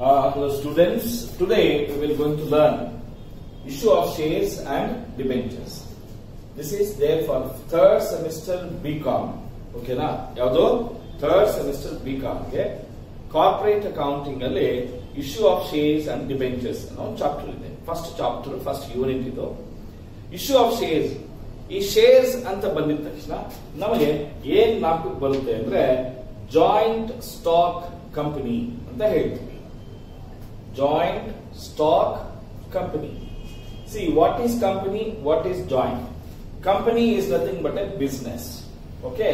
Uh, hello students, today we will going to learn issue of shares and debentures. This is there for third semester BCom. ಓಕೆನಾ ಯಾವುದು third semester BCom ಗೆ corporate accounting ಅಲ್ಲಿ issue of shares and debentures ಅನ್ನೋ ಒಂದು chapter ಇದೆ first chapter first unit ಇದು issue of shares ಈ shares ಅಂತ ಬಂದಿದ ತಕ್ಷಣ ನಮಗೆ ಏನ್ ನಾಲ್ಕು ಬರುತ್ತೆ ಅಂದ್ರೆ ಜಾಯಿಂಟ್ ಸ್ಟಾಕ್ ಕಂಪನಿ ಅಂತ ಹೇಳ್ತೀವಿ joint stock company. See, what is company? What is joint? Company is nothing but a business. Okay?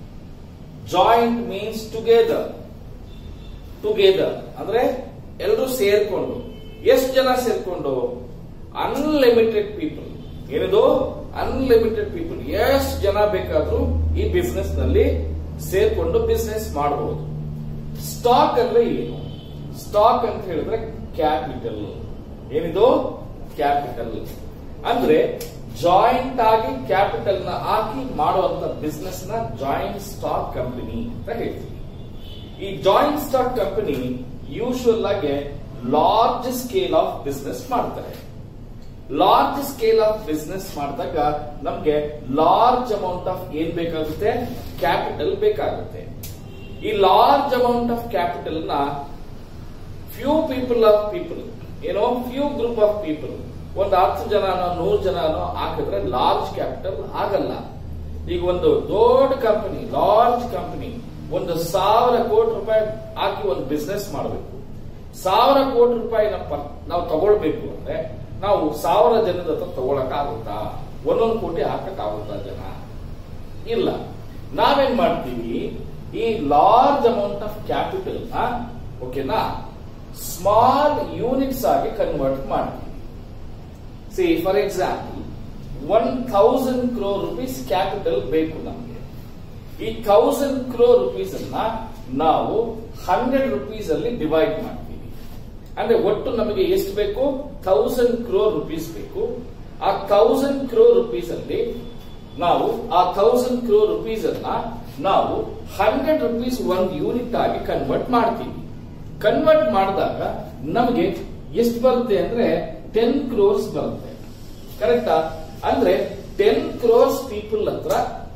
Joint means together. Together. ಅಂದ್ರೆ ಎಲ್ಲರೂ ಸೇರ್ಕೊಂಡು ಎಷ್ಟು ಜನ ಸೇರ್ಕೊಂಡು ಅನ್ಲಿಮಿಟೆಡ್ ಪೀಪಲ್ ಏನಿದು ಅನ್ಲಿಮಿಟೆಡ್ ಪೀಪಲ್ ಎಷ್ಟು ಜನ ಬೇಕಾದ್ರೂ ಈ ಬಿಸ್ನೆಸ್ ನಲ್ಲಿ ಸೇರ್ಕೊಂಡು ಬಿಸ್ನೆಸ್ ಮಾಡಬಹುದು ಸ್ಟಾಕ್ ಅಂದ್ರೆ ಏನು ಸ್ಟಾಕ್ ಅಂತ ಹೇಳಿದ್ರೆ ಕ್ಯಾಪಿಟಲ್ ಏನಿದು ಕ್ಯಾಪಿಟಲ್ ಅಂದ್ರೆ ಜಾಯಿಂಟ್ ಆಗಿ ಕ್ಯಾಪಿಟಲ್ ನ ಹಾಕಿ ಮಾಡುವಂತ ಬಿಸ್ನೆಸ್ ನ ಜಾಯಿಂಟ್ ಸ್ಟಾಕ್ ಕಂಪನಿ ಅಂತ ಹೇಳ್ತೀವಿ ಈ ಜಾಯಿಂಟ್ ಸ್ಟಾಕ್ ಕಂಪನಿ ಯೂಶುವಲ್ ಆಗಿ ಲಾರ್ಜ್ ಸ್ಕೇಲ್ ಆಫ್ ಬಿಸ್ನೆಸ್ ಮಾಡ್ತಾರೆ ಲಾರ್ಜ್ ಸ್ಕೇಲ್ ಆಫ್ ಬಿಸ್ನೆಸ್ ಮಾಡಿದಾಗ ನಮ್ಗೆ ಲಾರ್ಜ್ ಅಮೌಂಟ್ ಆಫ್ ಏನ್ ಬೇಕಾಗುತ್ತೆ ಕ್ಯಾಪಿಟಲ್ ಬೇಕಾಗುತ್ತೆ ಈ ಲಾರ್ಜ್ ಅಮೌಂಟ್ ಆಫ್ ಕ್ಯಾಪಿಟಲ್ ನ ಫ್ಯೂ ಪೀಪಲ್ ಆಫ್ ಪೀಪಲ್ ಏನೋ ಫ್ಯೂ ಗ್ರೂಪ್ ಆಫ್ ಪೀಪಲ್ ಒಂದು ಹತ್ತು ಜನನೋ ನೂರು ಜನನೋ ಹಾಕಿದ್ರೆ ಲಾರ್ಜ್ ಕ್ಯಾಪಿಟಲ್ ಆಗಲ್ಲ ಈಗ ಒಂದು ದೊಡ್ಡ ಕಂಪನಿ ಲಾರ್ಜ್ ಕಂಪನಿ ಒಂದು ಸಾವಿರ ಕೋಟಿ ರೂಪಾಯಿ ಹಾಕಿ ಒಂದು ಬಿಸ್ನೆಸ್ ಮಾಡಬೇಕು ಸಾವಿರ ಕೋಟಿ ರೂಪಾಯಿ ನಾವು ತಗೊಳ್ಬೇಕು ಅಂದ್ರೆ ನಾವು ಸಾವಿರ ಜನದ ಹತ್ರ ತಗೊಳಕ್ ಆಗುತ್ತಾ ಒಂದೊಂದು ಕೋಟಿ ಹಾಕಕ್ ಆಗುತ್ತಾ ಜನ ಇಲ್ಲ ನಾವೇನ್ ಮಾಡ್ತೀವಿ ಈ ಲಾರ್ಜ್ ಅಮೌಂಟ್ ಆಫ್ ಕ್ಯಾಪಿಟಲ್ ನ ಓಕೆನಾ ಸ್ಮಾಲ್ ಯೂನಿಟ್ಸ್ ಆಗಿ ಕನ್ವರ್ಟ್ ಮಾಡ್ತೀವಿ see for example one thousand crore rupees capital ಬೇಕು ನಮಗೆ ಈ ಥೌಸಂಡ್ ಕ್ರೋ ರುಪೀಸ್ ಅನ್ನ ನಾವು ಹಂಡ್ರೆಡ್ ರುಪೀಸ್ ಅಲ್ಲಿ ಡಿವೈಡ್ ಮಾಡ್ತೀವಿ ಅಂದ್ರೆ ಒಟ್ಟು ನಮಗೆ ಎಷ್ಟು ಬೇಕು ಥೌಸಂಡ್ ಕ್ರೋ ರುಪೀಸ್ ಬೇಕು ಆ ಥೌಸಂಡ್ ಕ್ರೋ ರುಪೀಸ್ ಅಲ್ಲಿ ನಾವು ಆ ಥೌಸಂಡ್ ಕ್ರೋ ರುಪೀಸ್ ಅನ್ನ ನಾವು ಹಂಡ್ರೆಡ್ ರುಪೀಸ್ ಒಂದು ಯೂನಿಟ್ ಆಗಿ ಕನ್ವರ್ಟ್ ಮಾಡ್ತೀವಿ ಕನ್ವರ್ಟ್ ಮಾಡಿದಾಗ ನಮಗೆ ಎಷ್ಟು ಬರುತ್ತೆ ಅಂದ್ರೆ ಟೆನ್ ಕ್ರೋರ್ಸ್ ಬರುತ್ತೆ ಕರೆಕ್ಟಾ ಅಂದ್ರೆ ಟೆನ್ ಕ್ರೋರ್ಸ್ ಪೀಪಲ್ ಹತ್ರ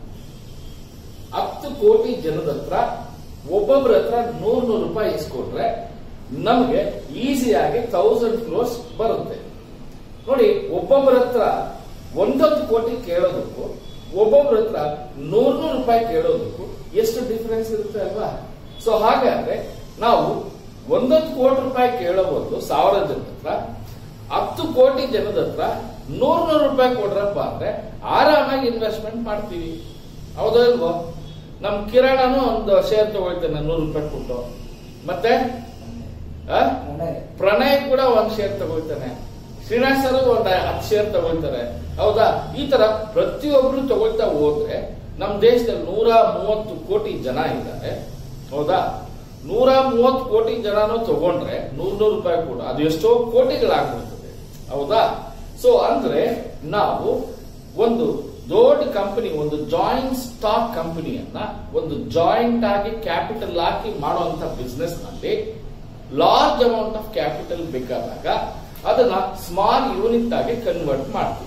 ಹತ್ತು ಕೋಟಿ ಜನದ ಹತ್ರ ಒಬ್ಬೊಬ್ಬರ ಹತ್ರ ನೂರ್ ನೂರು ರೂಪಾಯಿ ಇಸ್ಕೊಂಡ್ರೆ ನಮಗೆ ಈಸಿಯಾಗಿ ಥೌಸಂಡ್ ಕ್ರೋರ್ಸ್ ಬರುತ್ತೆ ನೋಡಿ ಒಬ್ಬೊಬ್ಬರ ಹತ್ರ ಒಂದೊಂದು ಕೋಟಿ ಕೇಳೋದಕ್ಕೂ ಒಬ್ಬೊಬ್ಬರ ಹತ್ರ ನೂರ್ ನೂರು ರೂಪಾಯಿ ಕೇಳೋದಕ್ಕೂ ಎಷ್ಟು ಡಿಫರೆನ್ಸ್ ಇರುತ್ತೆ ಅಲ್ವಾ ಸೊ ಹಾಗಾದ್ರೆ ನಾವು ಒಂದೊಂದು ಕೋಟಿ ರೂಪಾಯಿ ಕೇಳೋ ಒಂದು ಸಾವಿರ ಜನದ ಹತ್ರ ಹತ್ತು ಕೋಟಿ ಜನದ ಹತ್ರ ನೂರ್ ನೂರು ರೂಪಾಯಿ ಕೊಡ್ರಪ್ಪ ಅಂದ್ರೆ ಆರಾಮಾಗಿ ಇನ್ವೆಸ್ಟ್ಮೆಂಟ್ ಮಾಡ್ತೀವಿ ಹೌದೋ ಇಲ್ವೋ ನಮ್ ಕಿರಣನು ಒಂದು ಶೇರ್ ತಗೊಳ್ತಾನೆ ನೂರು ರೂಪಾಯಿ ಕೊಟ್ಟು ಮತ್ತೆ ಆ? ಪ್ರಣಯ್ ಕೂಡ ಒಂದ್ ಶೇರ್ ತಗೊಳ್ತಾನೆ ಶ್ರೀನಿವಾಸರು ಒಂದ್ ಹತ್ತು ಶೇರ್ ತಗೊಳ್ತಾರೆ ಹೌದಾ ಈ ತರ ಪ್ರತಿಯೊಬ್ರು ತಗೊಳ್ತಾ ಹೋದ್ರೆ ನಮ್ ದೇಶದಲ್ಲಿ ನೂರ ಮೂವತ್ತು ಕೋಟಿ ಜನ ಇದ್ದಾರೆ ಹೌದಾ ನೂರ ಮೂವತ್ತು ಕೋಟಿ ಜನನು ತಗೊಂಡ್ರೆ ನೂರ್ ನೂರು ರೂಪಾಯಿ ಕೂಡ ಅದು ಎಷ್ಟೋ ಕೋಟಿಗಳಾಗ್ಬಿಡ್ತದೆ ಹೌದಾ ಸೊ ಅಂದ್ರೆ ನಾವು ಒಂದು ದೊಡ್ಡ ಕಂಪನಿ ಒಂದು ಜಾಯಿಂಟ್ ಸ್ಟಾಕ್ ಕಂಪನಿಯನ್ನ ಒಂದು ಜಾಯಿಂಟ್ ಆಗಿ ಕ್ಯಾಪಿಟಲ್ ಹಾಕಿ ಮಾಡುವಂತ ಬಿಸ್ನೆಸ್ ನಲ್ಲಿ ಲಾರ್ಜ್ ಅಮೌಂಟ್ ಆಫ್ ಕ್ಯಾಪಿಟಲ್ ಬೇಕಾದಾಗ ಅದನ್ನ ಸ್ಮಾಲ್ ಯೂನಿಟ್ ಆಗಿ ಕನ್ವರ್ಟ್ ಮಾಡ್ತೀವಿ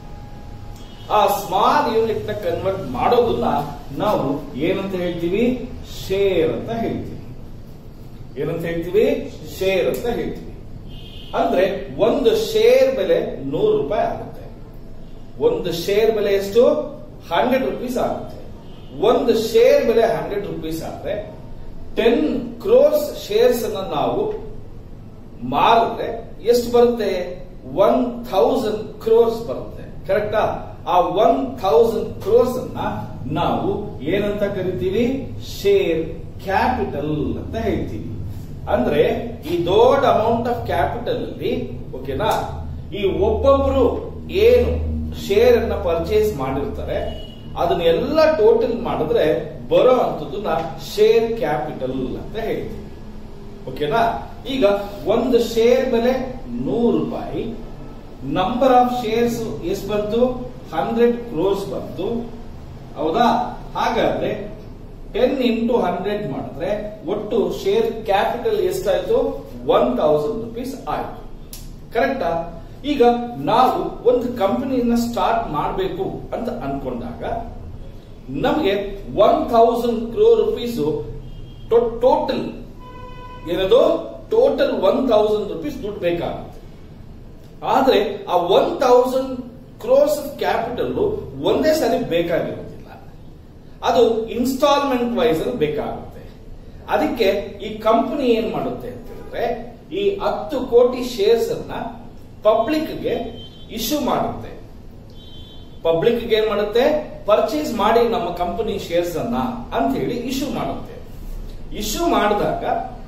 ಆ ಸ್ಮಾಲ್ ಯೂನಿಟ್ ನ ಕನ್ವರ್ಟ್ ಮಾಡೋದನ್ನ ನಾವು ಏನಂತ ಹೇಳ್ತೀವಿ ಶೇರ್ ಅಂತ ಹೇಳ್ತೀವಿ ಏನಂತ ಹೇಳ್ತೀವಿ ಶೇರ್ ಅಂತ ಹೇಳ್ತೀವಿ ಅಂದ್ರೆ ಒಂದು ಶೇರ್ ಬೆಲೆ ನೂರು ರೂಪಾಯಿ ಆಗುತ್ತೆ ಒಂದು ಶೇರ್ ಬೆಲೆ ಎಷ್ಟು ಹಂಡ್ರೆಡ್ ರುಪೀಸ್ ಆಗುತ್ತೆ ಒಂದು ಶೇರ್ ಬೆಲೆ ಹಂಡ್ರೆಡ್ ರುಪೀಸ್ ಆದ್ರೆ ಟೆನ್ ಕ್ರೋರ್ಸ್ ಶೇರ್ಸ್ ಅನ್ನ ನಾವು ಮಾರಿದ್ರೆ ಎಷ್ಟು ಬರುತ್ತೆ ಒನ್ ಥೌಸಂಡ್ ಕ್ರೋರ್ಸ್ ಬರುತ್ತೆ ಕರೆಕ್ಟಾ ಆ ಒನ್ ಥೌಸಂಡ್ ಕ್ರೋರ್ಸ್ ಅನ್ನ ನಾವು ಏನಂತ ಕರಿತೀವಿ ಶೇರ್ ಕ್ಯಾಪಿಟಲ್ ಅಂತ ಹೇಳ್ತೀವಿ ಅಂದ್ರೆ ಈ ದೊಡ್ಡ ಅಮೌಂಟ್ ಆಫ್ ಕ್ಯಾಪಿಟಲ್ ಅಲ್ಲಿ ಓಕೆನಾ ಈ ಒಬ್ಬೊಬ್ರು ಏನು ಶೇರ್ ಅನ್ನ ಪರ್ಚೇಸ್ ಮಾಡಿರ್ತಾರೆ ಅದನ್ನೆಲ್ಲ ಟೋಟಲ್ ಮಾಡಿದ್ರೆ ಬರೋ ಅಂತದನ್ನ ಶೇರ್ ಕ್ಯಾಪಿಟಲ್ ಅಂತ ಹೇಳ್ತೀವಿ ಓಕೆನಾ ಈಗ ಒಂದು ಶೇರ್ ಬೆಲೆ ನೂರು ರೂಪಾಯಿ ನಂಬರ್ ಆಫ್ ಶೇರ್ಸ್ ಎಷ್ಟು ಬಂತು ಹಂಡ್ರೆಡ್ ಕ್ರೋರ್ಸ್ ಬಂತು ಹೌದಾ ಹಾಗಾದ್ರೆ ಟೆನ್ ಇಂಟು ಹಂಡ್ರೆಡ್ ಮಾಡಿದ್ರೆ ಒಟ್ಟು ಶೇರ್ ಕ್ಯಾಪಿಟಲ್ ಎಷ್ಟಾಯ್ತು ಒನ್ ತೌಸಂಡ್ ರುಪೀಸ್ ಆಯ್ತು ಕರೆಕ್ಟಾ ಈಗ ನಾವು ಒಂದು ಕಂಪನಿಯನ್ನ ಸ್ಟಾರ್ಟ್ ಮಾಡಬೇಕು ಅಂತ ಅನ್ಕೊಂಡಾಗ ನಮಗೆ one thousand crore rupees total ಏನದು ಟೋಟಲ್ ಒನ್ ಥೌಸಂಡ್ ರುಪೀಸ್ ದುಡ್ಡು ಬೇಕಾಗುತ್ತೆ ಆದ್ರೆ ಆ ಒನ್ ಥೌಸಂಡ್ ಕ್ರೋಸ್ ಕ್ಯಾಪಿಟಲ್ ಒಂದೇ ಸಾರಿ ಬೇಕಾಗಿರೋದಿಲ್ಲ ಅದು ಇನ್ಸ್ಟಾಲ್ಮೆಂಟ್ ವೈಸ್ ಅಲ್ಲಿ ಬೇಕಾಗುತ್ತೆ ಅದಕ್ಕೆ ಈ ಕಂಪನಿ ಏನ್ ಮಾಡುತ್ತೆ ಅಂತ ಹೇಳಿದ್ರೆ ಈ ಹತ್ತು ಕೋಟಿ ಶೇರ್ಸ್ ಅನ್ನ ಪಬ್ಲಿಕ್ ಗೆ ಇಶ್ಯೂ ಮಾಡುತ್ತೆ ಪಬ್ಲಿಕ್ ಗೆ ಏನ್ ಮಾಡುತ್ತೆ ಪರ್ಚೇಸ್ ಮಾಡಿ ನಮ್ಮ ಕಂಪನಿ ಶೇರ್ಸ್ ಅನ್ನ ಅಂತ ಹೇಳಿ ಇಶ್ಯೂ ಮಾಡುತ್ತೆ ಇಶ್ಯೂ ಮಾಡಿದಾಗ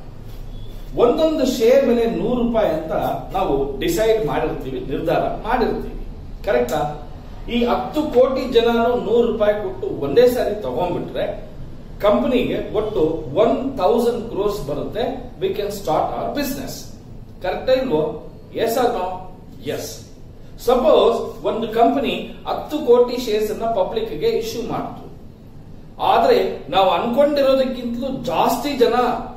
ಒಂದೊಂದು ಶೇರ್ ಮೇಲೆ ನೂರು ರೂಪಾಯಿ ಅಂತ ನಾವು ಡಿಸೈಡ್ ಮಾಡಿರ್ತೀವಿ ನಿರ್ಧಾರ ಮಾಡಿರ್ತೀವಿ ಕರೆಕ್ಟಾ ಈ ಹತ್ತು ಕೋಟಿ ಜನನು ನೂರು ರೂಪಾಯಿ ಕೊಟ್ಟು ಒಂದೇ ಸಾರಿ ತಗೊಂಡ್ಬಿಟ್ರೆ ಕಂಪನಿಗೆ ಒಟ್ಟು ಒನ್ ಥೌಸಂಡ್ ಕ್ರೋರ್ಸ್ ಬರುತ್ತೆ we can start our business ಕರೆಕ್ಟಾ ಇಲ್ವೋ yes or no yes suppose ಒಂದು ಕಂಪನಿ ಹತ್ತು ಕೋಟಿ ಶೇರ್ಸ್ ಅನ್ನ ಪಬ್ಲಿಕ್ ಗೆ ಇಶ್ಯೂ ಮಾಡ್ತು ಆದ್ರೆ ನಾವು ಅನ್ಕೊಂಡಿರೋದಕ್ಕಿಂತಲೂ ಜಾಸ್ತಿ ಜನ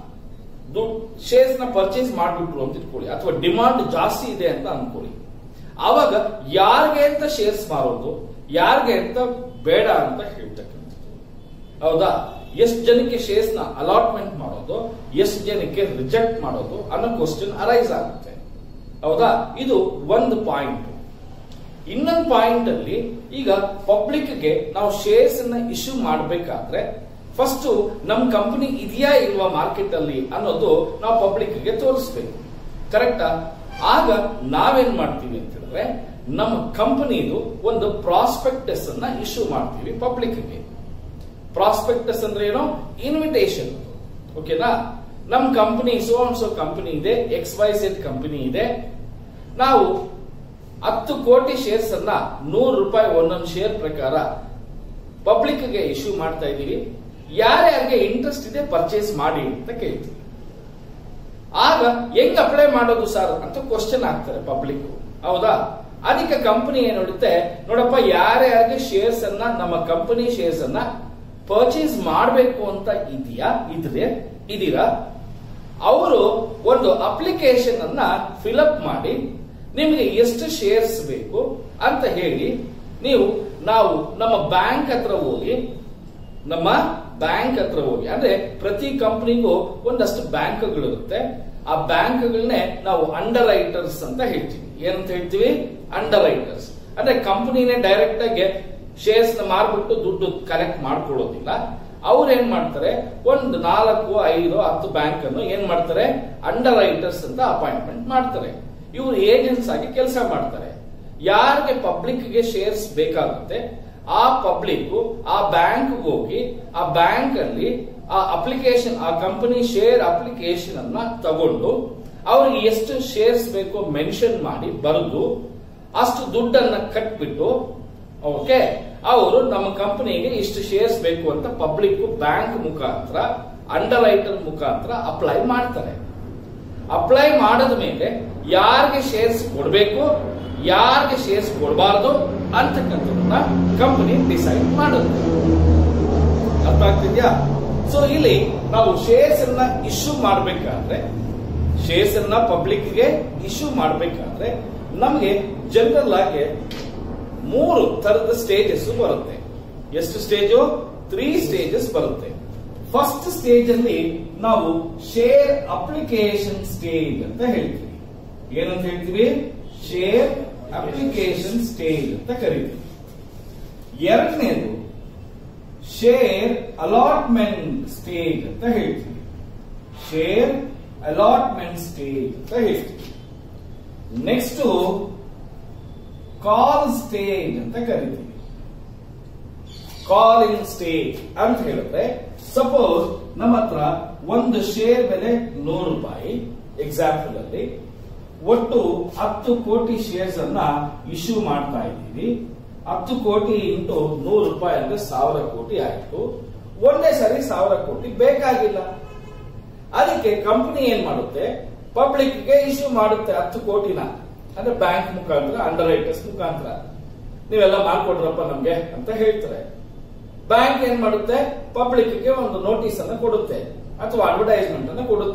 ಶೇರ್ಸ್ ನ ಪರ್ಚೇಸ್ ಮಾಡ್ಬಿಟ್ರು ಅಂತ ಇಟ್ಕೊಳ್ಳಿ ಅಥವಾ ಡಿಮಾಂಡ್ ಜಾಸ್ತಿ ಇದೆ ಅಂತ ಅನ್ಕೊಳ್ಳಿ ಆವಾಗ ಯಾರಿಗೆ ಅಂತ ಶೇರ್ಸ್ ಮಾರೋದು ಯಾರಿಗೆ ಅಂತ ಬೇಡ ಅಂತ ಹೇಳ್ತಕ್ಕಂಥದ್ದು ಹೌದಾ ಎಷ್ಟು ಜನಕ್ಕೆ ಶೇರ್ಸ್ ನ ಅಲಾಟ್ಮೆಂಟ್ ಮಾಡೋದು ಎಷ್ಟು ಜನಕ್ಕೆ ರಿಜೆಕ್ಟ್ ಮಾಡೋದು ಅನ್ನೋ ಕ್ವಶನ್ ಅರೈಸ್ ಆಗುತ್ತೆ ಹೌದಾ ಇದು ಒಂದು ಪಾಯಿಂಟ್ ಇನ್ನೊಂದು ಪಾಯಿಂಟ್ ಅಲ್ಲಿ ಈಗ ಪಬ್ಲಿಕ್ ಗೆ ನಾವು ಶೇರ್ಸ್ ಅನ್ನ ಇಶ್ಯೂ ಮಾಡಬೇಕಾದ್ರೆ ಫಸ್ಟ್ ನಮ್ ಕಂಪನಿ ಇದೆಯಾ ಇಲ್ವಾ ಮಾರ್ಕೆಟ್ ಅಲ್ಲಿ ಅನ್ನೋದು ನಾವು ಪಬ್ಲಿಕ್ ಗೆ ತೋರಿಸ್ಬೇಕು ಕರೆಕ್ಟಾ ಆಗ ನಾವೇನ್ ಮಾಡ್ತೀವಿ ಅಂತ ಹೇಳಿದ್ರೆ ನಮ್ಮ ಕಂಪನಿದು ಒಂದು ಪ್ರಾಸ್ಪೆಕ್ಟಸ್ ಅನ್ನ ಇಶ್ಯೂ ಮಾಡ್ತೀವಿ ಪಬ್ಲಿಕ್ ಗೆ ಪ್ರಾಸ್ಪೆಕ್ಟಸ್ ಅಂದ್ರೆ ಏನೋ ಇನ್ವಿಟೇಷನ್ ಓಕೆನಾ ನಮ್ company so and so company ಇದೆ ಎಕ್ಸ್ ವೈ ಸೆಡ್ ಕಂಪನಿ ಇದೆ ನಾವು ಹತ್ತು ಕೋಟಿ ಶೇರ್ಸ್ ಅನ್ನ ನೂರು ರೂಪಾಯಿ ಒಂದೊಂದು ಶೇರ್ ಪ್ರಕಾರ ಪಬ್ಲಿಕ್ ಗೆ ಇಶ್ಯೂ ಮಾಡ್ತಾ ಇದೀವಿ ಯಾರ್ಯಾರಿಗೆ ಇಂಟ್ರೆಸ್ಟ್ ಇದೆ ಪರ್ಚೇಸ್ ಮಾಡಿ ಅಂತ ಕೇಳ್ತೀವಿ ಆಗ ಹೆಂಗ್ ಅಪ್ಲೈ ಮಾಡೋದು ಸರ್ ಅಂತ ಕ್ವಶನ್ ಆಗ್ತಾರೆ ಪಬ್ಲಿಕ್ ಹೌದಾ ಅದಕ್ಕೆ ಕಂಪನಿ ಏನ್ ನೋಡುತ್ತೆ ನೋಡಪ್ಪ ಯಾರ್ಯಾರಿಗೆ ಶೇರ್ಸ್ ಅನ್ನ ನಮ್ಮ ಕಂಪನಿ ಶೇರ್ಸ್ ಅನ್ನ ಪರ್ಚೇಸ್ ಮಾಡಬೇಕು ಅಂತ ಇದೆಯಾ ಇದ್ರೆ ಇದೀರಾ ಅವರು ಒಂದು ಅಪ್ಲಿಕೇಶನ್ ಅನ್ನ ಫಿಲಪ್ ಮಾಡಿ ನಿಮಗೆ ಎಷ್ಟು ಶೇರ್ಸ್ ಬೇಕು ಅಂತ ಹೇಳಿ ನೀವು ನಾವು ನಮ್ಮ ಬ್ಯಾಂಕ್ ಹತ್ರ ಹೋಗಿ ನಮ್ಮ ಬ್ಯಾಂಕ್ ಹತ್ರ ಹೋಗಿ ಅಂದ್ರೆ ಪ್ರತಿ ಕಂಪನಿಗೂ ಒಂದಷ್ಟು ಬ್ಯಾಂಕ್ಗಳಿರುತ್ತೆ ಆ ಬ್ಯಾಂಕ್ಗಳನ್ನೇ ನಾವು ಅಂಡರ್ ರೈಟರ್ಸ್ ಅಂತ ಹೇಳ್ತೀವಿ ಏನಂತ ಹೇಳ್ತೀವಿ ಅಂಡರ್ ರೈಟರ್ಸ್ ಅಂದ್ರೆ ಕಂಪನಿನೇ ಡೈರೆಕ್ಟ್ ಆಗಿ ಶೇರ್ಸ್ ನ ಮಾರ್ಬಿಟ್ಟು ದುಡ್ಡು ಕಲೆಕ್ಟ್ ಮಾಡ್ಕೊಳ್ಳೋದಿಲ್ಲ ಅವ್ರು ಏನ್ ಮಾಡ್ತಾರೆ ಒಂದು ನಾಲ್ಕು ಐದು ಹತ್ತು ಬ್ಯಾಂಕ್ ಅನ್ನು ಏನ್ ಮಾಡ್ತಾರೆ ಅಂಡರ್ ರೈಟರ್ಸ್ ಅಂತ ಅಪಾಯಿಂಟ್ಮೆಂಟ್ ಮಾಡ್ತಾರೆ ಇವರು ಏಜೆಂಟ್ಸ್ ಆಗಿ ಕೆಲಸ ಮಾಡ್ತಾರೆ ಯಾರಿಗೆ ಪಬ್ಲಿಕ್ ಗೆ ಶೇರ್ಸ್ ಬೇಕಾಗುತ್ತೆ ಆ ಪಬ್ಲಿಕ್ ಆ ಬ್ಯಾಂಕ್ ಹೋಗಿ ಆ ಬ್ಯಾಂಕ್ ಅಲ್ಲಿ ಆ ಅಪ್ಲಿಕೇಶನ್ ಆ ಕಂಪನಿ ಶೇರ್ ಅಪ್ಲಿಕೇಶನ್ ಅನ್ನ ತಗೊಂಡು ಅವ್ರಿಗೆ ಎಷ್ಟು ಶೇರ್ಸ್ ಬೇಕೋ ಮೆನ್ಷನ್ ಮಾಡಿ ಬರೆದು ಅಷ್ಟು ದುಡ್ಡನ್ನ ಕಟ್ಬಿಟ್ಟು ಓಕೆ ಅವರು ನಮ್ಮ ಕಂಪನಿಗೆ ಇಷ್ಟು ಶೇರ್ಸ್ ಬೇಕು ಅಂತ ಪಬ್ಲಿಕ್ ಬ್ಯಾಂಕ್ ಮುಖಾಂತರ ಅಂಡರ್ ರೈಟರ್ ಮುಖಾಂತರ ಅಪ್ಲೈ ಮಾಡ್ತಾರೆ ಅಪ್ಲೈ ಮಾಡದ ಮೇಲೆ ಯಾರಿಗೆ ಶೇರ್ಸ್ ಕೊಡಬೇಕು ಯಾರಿಗೆ ಶೇರ್ಸ್ ಕೊಡಬಾರ್ದು ಅಂತಕ್ಕಂಥದ್ದನ್ನ ಕಂಪನಿ ಡಿಸೈಡ್ ಮಾಡುತ್ತೆ ಅರ್ಥ ಆಗ್ತಿದ್ಯಾ ಸೊ ಇಲ್ಲಿ ನಾವು ಶೇರ್ಸ್ ಅನ್ನ ಇಶ್ಯೂ ಮಾಡಬೇಕಾದ್ರೆ ಶೇರ್ಸ್ ಅನ್ನ ಪಬ್ಲಿಕ್ ಗೆ ಇಶ್ಯೂ ಮಾಡಬೇಕಾದ್ರೆ ನಮಗೆ ಜನರಲ್ ಆಗಿ ಮೂರು ತರದ ಸ್ಟೇಜಸ್ ಬರುತ್ತೆ ಎಷ್ಟು ಸ್ಟೇಜು ತ್ರೀ ಸ್ಟೇಜಸ್ ಬರುತ್ತೆ ಫಸ್ಟ್ ಸ್ಟೇಜ್ ಅಲ್ಲಿ ನಾವು ಶೇರ್ ಅಪ್ಲಿಕೇಶನ್ ಸ್ಟೇಜ್ ಅಂತ ಹೇಳ್ತೀವಿ ಏನಂತ ಹೇಳ್ತೀವಿ ಶೇರ್ ಅಪ್ಲಿಕೇಶನ್ ಸ್ಟೇಜ್ ಅಂತ ಕರಿತೀವಿ ಎರಡನೇದು ಶೇರ್ ಅಲಾಟ್ಮೆಂಟ್ ಸ್ಟೇಜ್ ಅಂತ ಹೇಳ್ತೀವಿ ಶೇರ್ ಅಲಾಟ್ಮೆಂಟ್ ಸ್ಟೇಜ್ ಅಂತ ಹೇಳ್ತೀವಿ ನೆಕ್ಸ್ಟ್ ಕಾಲ್ ಸ್ಟೇಜ್ ಅಂತ ಕರಿತೀವಿ ಕಾಲಿಂಗ್ ಸ್ಟೇಜ್ ಅಂತ ಹೇಳಿದ್ರೆ ಸಪೋಸ್ ನಮ್ಮ ಹತ್ರ ಒಂದು ಶೇರ್ ಬೆಲೆ ನೂರು ರೂಪಾಯಿ ಎಕ್ಸಾಂಪಲ್ ಅಲ್ಲಿ ಒಟ್ಟು ಹತ್ತು ಕೋಟಿ ಶೇರ್ಸ್ ಅನ್ನ ಇಶ್ಯೂ ಮಾಡ್ತಾ ಇದ್ದೀವಿ ಹತ್ತು ಕೋಟಿ ಇಂಟು ನೂರು ರೂಪಾಯಿ ಅಂದ್ರೆ ಸಾವಿರ ಕೋಟಿ ಆಯ್ತು ಒಂದೇ ಸರಿ ಸಾವಿರ ಕೋಟಿ ಬೇಕಾಗಿಲ್ಲ ಅದಕ್ಕೆ ಕಂಪನಿ ಏನ್ ಮಾಡುತ್ತೆ ಪಬ್ಲಿಕ್ ಗೆ ಇಶ್ಯೂ ಮಾಡುತ್ತೆ ಹತ್ತು ಕೋಟಿನ ಅಂದ್ರೆ ಬ್ಯಾಂಕ್ ಮುಖಾಂತರ ಅಂಡರ್ ರೈಟರ್ಸ್ ಮುಖಾಂತರ ನೀವೆಲ್ಲ ಮಾಡ್ಕೊಡ್ರಪ್ಪ ನಮ್ಗೆ ಅಂತ ಹೇಳ್ತಾರೆ ಬ್ಯಾಂಕ್ ಏನ್ ಮಾಡುತ್ತೆ ಪಬ್ಲಿಕ್ ಗೆ ಒಂದು ನೋಟಿಸ್ ಅನ್ನ ಕೊಡುತ್ತೆ ಅಥವಾ ಅಡ್ವರ್ಟೈಸ್ಮೆಂಟ್ ಅನ್ನ ಕೊಡುತ್ತೆ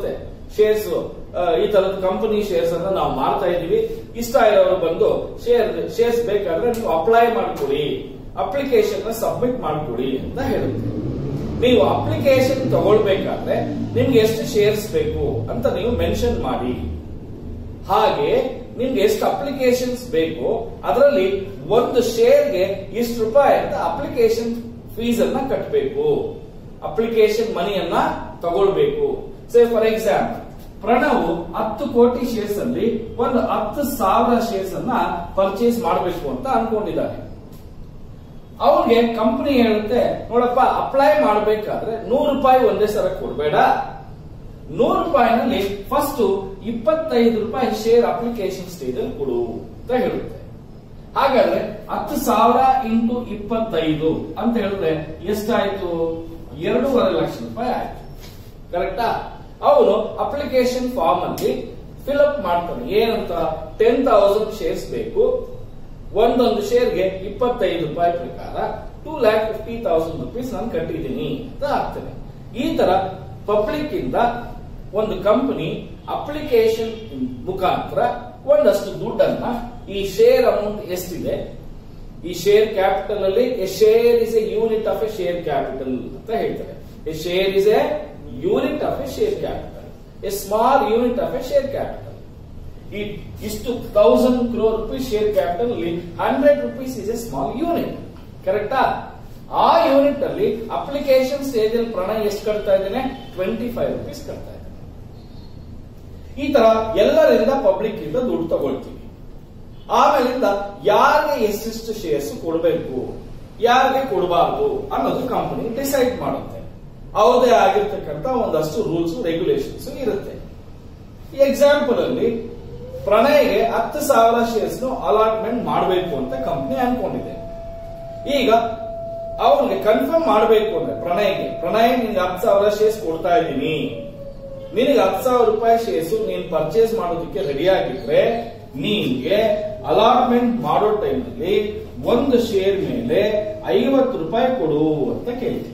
ಶೇರ್ಸ್ ಈ ತರದ ಕಂಪನಿ ಶೇರ್ಸ್ ಅನ್ನ ನಾವು ಮಾರ್ತಾ ಇದೀವಿ ಇಷ್ಟ ಇರೋರು ಬಂದು ಶೇರ್ ಶೇರ್ಸ್ ಬೇಕಾದ್ರೆ ನೀವು ಅಪ್ಲೈ ಮಾಡ್ಕೊಡಿ ಅಪ್ಲಿಕೇಶನ್ ನ ಸಬ್ಮಿಟ್ ಮಾಡ್ಕೊಡಿ ಅಂತ ಹೇಳುತ್ತೆ ನೀವು ಅಪ್ಲಿಕೇಶನ್ ತಗೊಳ್ಬೇಕಾದ್ರೆ ನಿಮ್ಗೆ ಎಷ್ಟು ಶೇರ್ಸ್ ಬೇಕು ಅಂತ ನೀವು ಮೆನ್ಷನ್ ಮಾಡಿ ಹಾಗೆ ನಿಮ್ಗೆ ಎಷ್ಟು ಅಪ್ಲಿಕೇಶನ್ಸ್ ಬೇಕು ಅದರಲ್ಲಿ ಒಂದು ಶೇರ್ಗೆ ಇಷ್ಟು ರೂಪಾಯಿ ಅಂತ ಅಪ್ಲಿಕೇಶನ್ ಫೀಸ್ ಅನ್ನ ಕಟ್ಟಬೇಕು ಅಪ್ಲಿಕೇಶನ್ ಮನಿಯನ್ನ ತಗೊಳ್ಬೇಕು ಸೇ ಫಾರ್ ಎಕ್ಸಾಂಪಲ್ ಪ್ರಣವ್ ಹತ್ತು ಕೋಟಿ ಶೇರ್ಸ್ ಅಲ್ಲಿ ಒಂದು ಹತ್ತು ಸಾವಿರ ಶೇರ್ಸ್ ಅನ್ನ ಪರ್ಚೇಸ್ ಮಾಡಬೇಕು ಅಂತ ಅನ್ಕೊಂಡಿದ್ದಾನೆ ಅವ್ರಿಗೆ ಕಂಪನಿ ಹೇಳುತ್ತೆ ನೋಡಪ್ಪ ಅಪ್ಲೈ ಮಾಡಬೇಕಾದ್ರೆ ನೂರು ರೂಪಾಯಿ ಒಂದೇ ಸಲ ಕೊಡಬೇಡ ನೂರು ರೂಪಾಯಿನಲ್ಲಿ ಫಸ್ಟ್ ಇಪ್ಪತ್ತೈದು ರೂಪಾಯಿ ಶೇರ್ ಅಪ್ಲಿಕೇಶನ್ ಸ್ಟೇಜ್ ಅಲ್ಲಿ ಕೊಡು ಅಂತ ಹೇಳುತ್ತೆ ಹಾಗಾದ್ರೆ ಹತ್ತು ಸಾವಿರ ಇಂಟು ಇಪ್ಪತ್ತೈದು ಅಂತ ಹೇಳಿದ್ರೆ ಎಷ್ಟಾಯ್ತು ಎರಡೂವರೆ ಲಕ್ಷ ರೂಪಾಯಿ ಆಯ್ತು ಕರೆಕ್ಟಾ ಅವನು ಅಪ್ಲಿಕೇಶನ್ ಫಾರ್ಮ್ ಅಲ್ಲಿ ಫಿಲ್ ಅಪ್ ಮಾಡ್ತಾನೆ ಏನಂತ ಟೆನ್ ತೌಸಂಡ್ ಶೇರ್ಸ್ ಬೇಕು ಒಂದೊಂದು ಶೇರ್ಗೆ ಇಪ್ಪತ್ತೈದು ರೂಪಾಯಿ ಪ್ರಕಾರ two lakh fifty thousand rupees ನಾನು ಕಟ್ಟಿದ್ದೀನಿ ಅಂತ ಆಗ್ತದೆ ಈ ತರ ಪಬ್ಲಿಕ್ ಇಂದ ಒಂದು ಕಂಪನಿ ಅಪ್ಲಿಕೇಶನ್ ಮುಖಾಂತರ ಒಂದಷ್ಟು ದುಡ್ಡನ್ನ ಈ ಶೇರ್ ಅಮೌಂಟ್ ಎಷ್ಟಿದೆ ಈ ಶೇರ್ ಕ್ಯಾಪಿಟಲ್ ಅಲ್ಲಿ a share is a unit of a share capital ಅಂತ ಹೇಳ್ತಾರೆ a share is a unit of a share capital a small unit of a share capital ಈ ಇಷ್ಟು thousand crore rupees share capital ಅಲ್ಲಿ hundred rupees is a small unit ಕರೆಕ್ಟಾ ಆ unit ಅಲ್ಲಿ application stage ಅಲ್ಲಿ ಪ್ರಣಯ್ ಎಷ್ಟು ಕಟ್ತಾ ಇದ್ದೇನೆ ಟ್ವೆಂಟಿ ಫೈವ್ ರುಪೀಸ್ ಕಟ್ತಾ ಇದ್ದೇನೆ ಈ ತರ ಎಲ್ಲರಿಂದ ಪಬ್ಲಿಕ್ ಇಂದ ದುಡ್ಡು ತಗೊಳ್ತೀವಿ ಆಮೇಲಿಂದ ಯಾರಿಗೆ ಎಷ್ಟೆಷ್ಟು ಶೇರ್ಸ್ ಕೊಡಬೇಕು ಯಾರಿಗೆ ಕೊಡಬಾರ್ದು ಅನ್ನೋದು ಕಂಪನಿ ಡಿಸೈಡ್ ಮಾಡುತ್ತೆ ಅವ್ರದೇ ಆಗಿರ್ತಕ್ಕಂತ ಒಂದಷ್ಟು ರೂಲ್ಸ್ ರೆಗ್ಯುಲೇಷನ್ಸ್ ಇರುತ್ತೆ ಈ ಎಕ್ಸಾಂಪಲ್ ಅಲ್ಲಿ ಪ್ರಣಯ್ಗೆ ಹತ್ತು ಸಾವಿರ ಶೇರ್ಸ್ ಅಲಾಟ್ಮೆಂಟ್ ಮಾಡಬೇಕು ಅಂತ ಕಂಪನಿ ಅನ್ಕೊಂಡಿದೆ ಈಗ ಅವ್ರಿಗೆ ಕನ್ಫರ್ಮ್ ಮಾಡಬೇಕು ಅಂದ್ರೆ ಪ್ರಣಯ್ಗೆ ಪ್ರಣಯ್ ನಿನ್ಗೆ ಹತ್ತು ಸಾವಿರ ಶೇರ್ಸ್ ಕೊಡ್ತಾ ಇದ್ದೀನಿ ನಿನಗೆ ಹತ್ತು ಸಾವಿರ ರೂಪಾಯಿ ಶೇರ್ಸ್ ನೀನ್ ಪರ್ಚೇಸ್ ಮಾಡೋದಕ್ಕೆ ರೆಡಿ ಆಗಿದ್ರೆ ನಿನ್ಗೆ ಅಲಾಟ್ಮೆಂಟ್ ಮಾಡೋ ಟೈಮಲ್ಲಿ ಒಂದು ಶೇರ್ ಮೇಲೆ ಐವತ್ತು ರೂಪಾಯಿ ಕೊಡು ಅಂತ ಕೇಳ್ತೀನಿ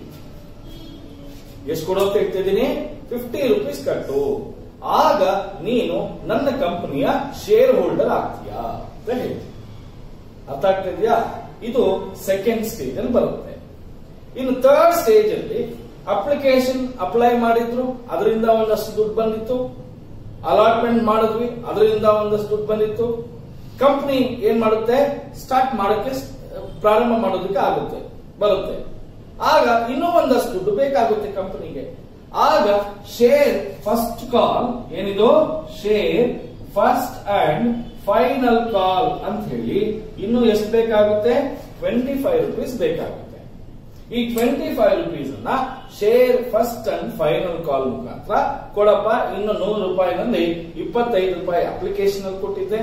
ಎಷ್ಟು ಕೊಡು ಅಂತ ಹೇಳ್ತಿದ್ದೀನಿ ಫಿಫ್ಟಿ ರುಪೀಸ್ ಕಟ್ಟು ಆಗ ನೀನು ನನ್ನ ಕಂಪನಿಯ ಶೇರ್ ಹೋಲ್ಡರ್ ಆಗ್ತೀಯಾ ಅಂತ ಹೇಳ್ತೀನಿ ಅರ್ಥ ಆಗ್ತಿದ್ಯಾ ಇದು ಸೆಕೆಂಡ್ ಸ್ಟೇಜ್ ಅಲ್ಲಿ ಬರುತ್ತೆ ಇನ್ನು ಥರ್ಡ್ ಸ್ಟೇಜ್ ಅಲ್ಲಿ ಅಪ್ಲಿಕೇಶನ್ ಅಪ್ಲೈ ಮಾಡಿದ್ರು ಅದರಿಂದ ಒಂದಷ್ಟು ದುಡ್ಡು ಬಂದಿತ್ತು ಅಲಾಟ್ಮೆಂಟ್ ಮಾಡಿದ್ವಿ ಅದರಿಂದ ಒಂದಷ್ಟು ದುಡ್ಡು ಬಂದಿತ್ತು ಕಂಪನಿ ಏನ್ ಮಾಡುತ್ತೆ ಸ್ಟಾರ್ಟ್ ಮಾಡೋಕೆ ಪ್ರಾರಂಭ ಮಾಡೋದಕ್ಕೆ ಆಗುತ್ತೆ ಬರುತ್ತೆ ಆಗ ಇನ್ನೂ ಒಂದಷ್ಟು ದುಡ್ಡು ಬೇಕಾಗುತ್ತೆ ಕಂಪನಿಗೆ ಆಗ ಶೇರ್ ಫಸ್ಟ್ ಕಾಲ್ ಏನಿದು share first and final call ಅಂತ ಹೇಳಿ ಇನ್ನು ಎಷ್ಟು ಬೇಕಾಗುತ್ತೆ ಟ್ವೆಂಟಿ ಫೈವ್ ರುಪೀಸ್ ಬೇಕಾಗುತ್ತೆ ಈ ಟ್ವೆಂಟಿ ಫೈವ್ ರುಪೀಸ್ ಅನ್ನ share first and final call ಮುಖಾಂತರ ಕೊಡಪ್ಪ ಇನ್ನು ನೂರು ರೂಪಾಯಿನಲ್ಲಿ ಇಪ್ಪತ್ತೈದು ರೂಪಾಯಿ ಅಪ್ಲಿಕೇಶನ್ ಅಲ್ಲಿ ಕೊಟ್ಟಿದ್ದೆ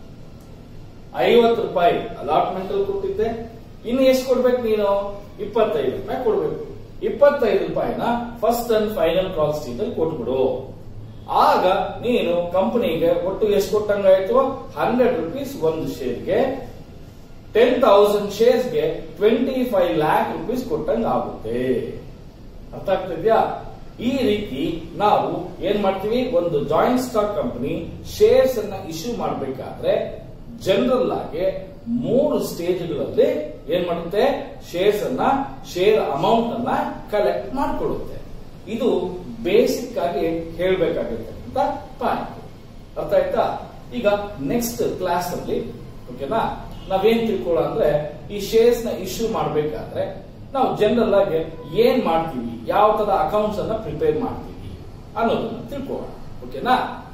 ಐವತ್ತು ರೂಪಾಯಿ ಅಲಾಟ್ಮೆಂಟ್ ಅಲ್ಲಿ ಕೊಟ್ಟಿದ್ದೆ ಇನ್ನು ಎಷ್ಟು ಕೊಡ್ಬೇಕು ನೀನು ಇಪ್ಪತ್ತೈದು ರೂಪಾಯಿ ಕೊಡ್ಬೇಕು ಇಪ್ಪತ್ತೈದು ರೂಪಾಯಿನ first and final call stage ಅಲ್ಲಿ ಕೊಟ್ಬಿಡು ಆಗ ನೀನು ಕಂಪನಿಗೆ ಒಟ್ಟು ಎಷ್ಟು ಕೊಟ್ಟಂಗಾಯ್ತು ಹಂಡ್ರೆಡ್ ರುಪೀಸ್ ಒಂದು ಶೇರ್ಗೆ ಟೆನ್ ತೌಸಂಡ್ ಶೇರ್ಸ್ಗೆ ಟ್ವೆಂಟಿ ಫೈವ್ ಲ್ಯಾಕ್ ರುಪೀಸ್ ಕೊಟ್ಟಂಗ ಆಗುತ್ತೆ ಅರ್ಥ ಆಗ್ತಿದ್ಯಾ ಈ ರೀತಿ ನಾವು ಏನ್ ಮಾಡ್ತೀವಿ ಒಂದು ಜಾಯಿಂಟ್ ಸ್ಟಾಕ್ ಕಂಪನಿ ಶೇರ್ಸ್ ಅನ್ನ ಇಶ್ಯೂ ಮಾಡಬೇಕಾದ್ರೆ ಜನರಲ್ ಆಗಿ ಮೂರು ಸ್ಟೇಜ್ಗಳಲ್ಲಿ ಏನ್ ಮಾಡುತ್ತೆ ಶೇರ್ಸ್ ಅನ್ನ ಶೇರ್ ಅಮೌಂಟ್ ಅನ್ನ ಕಲೆಕ್ಟ್ ಮಾಡ್ಕೊಳ್ಳುತ್ತೆ ಇದು ಬೇಸಿಕ್ ಆಗಿ ಹೇಳ್ಬೇಕಾಗಿರ್ತಕ್ಕಂಥ ಪಾಯಿಂಟ್ ಅರ್ಥ ಆಯ್ತಾ ಈಗ ನೆಕ್ಸ್ಟ್ ಕ್ಲಾಸ್ ಅಲ್ಲಿ ಓಕೆನಾ ನಾವೇನ್ ತಿಳ್ಕೊಳ್ಳೋ ಅಂದ್ರೆ ಈ ಶೇರ್ಸ್ ನ ಇಶ್ಯೂ ಮಾಡಬೇಕಾದ್ರೆ ನಾವು ಜನರಲ್ ಆಗಿ ಏನ್ ಮಾಡ್ತೀವಿ ಯಾವ ತರ ಅಕೌಂಟ್ಸ್ ಅನ್ನ ಪ್ರಿಪೇರ್ ಮಾಡ್ತೀವಿ ಅನ್ನೋದನ್ನ ತಿಳ್ಕೊಳ್ಳೋಣ ಓಕೆನಾ